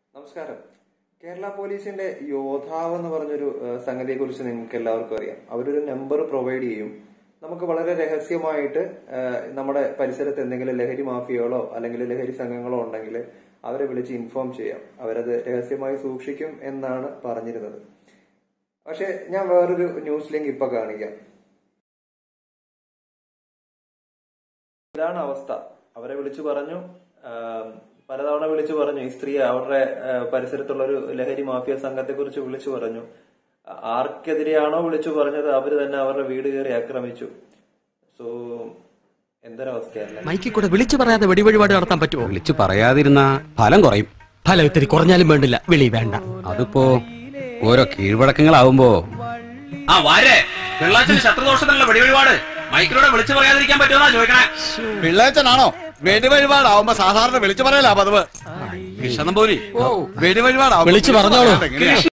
നമസ്കാരം കേരള പോലീസിന്റെ യോദ്ധാവ് എന്ന് പറഞ്ഞൊരു സംഗതിയെ കുറിച്ച് നിങ്ങൾക്ക് എല്ലാവർക്കും അറിയാം അവരൊരു നമ്പർ പ്രൊവൈഡ് ചെയ്യും നമുക്ക് വളരെ രഹസ്യമായിട്ട് ഏഹ്, നമ്മുടെ പരിസരത്ത് എന്തെങ്കിലും ലഹരി മാഫിയകളോ അല്ലെങ്കിൽ ലഹരി സംഘങ്ങളോ ഉണ്ടെങ്കിൽ അവരെ വിളിച്ച് ഇൻഫോം ചെയ്യാം അവരത് രഹസ്യമായി സൂക്ഷിക്കും എന്നാണ് പറഞ്ഞിരുന്നത് പക്ഷെ ഞാൻ വേറൊരു ന്യൂസ് ലിങ്ക് ഇപ്പൊ കാണിക്കാം ഇതാണ് അവസ്ഥ അവരെ വിളിച്ചു പറഞ്ഞു ആം, പലതവണ വിളിച്ചു പറഞ്ഞു ഈ സ്ത്രീ അവരുടെ ആ, പരിസരത്തുള്ള ഒരു ലഹരി മാഫിയ സംഘത്തെ കുറിച്ച് വിളിച്ചു പറഞ്ഞു ആ, ആർക്കെതിരെയാണോ വിളിച്ചു പറഞ്ഞത് അവര് തന്നെ അവരുടെ വീട് കയറി ആക്രമിച്ചു സോ എന്തൊരവസ്ഥയല്ലേ മൈക്കിൽ കൂടെ വിളിച്ചു പറയാതെ വെടിവഴിപാട് നടത്താൻ പറ്റുമോ വിളിച്ചു പറയാതിരുന്ന ഫലം കുറയും ഫലം ഇത്തിരി കുറഞ്ഞാലും വേണ്ടില്ല വിളി വേണ്ട അതിപ്പോ ഓരോ കീഴ്വഴക്കങ്ങളാവുമ്പോ ആ വാരെ പിള്ളാച്ചന് ശത്രുദോഷത്തിനുള്ള വെടിവഴിപാട് മൈക്കിലൂടെ വിളിച്ചു പറയാതിരിക്കാൻ പറ്റുമെന്നാ ചോദിക്കണേ പിള്ളേച്ചനാണോ വെടിവഴിപാടാവുമ്പോ സാധാരണ വിളിച്ചു പറയലാ പതിവ് കൃഷ്ണനമ്പൂരി വെടിവഴിപാടാവുമ്പോ വിളിച്ചു പറഞ്ഞോളൂ.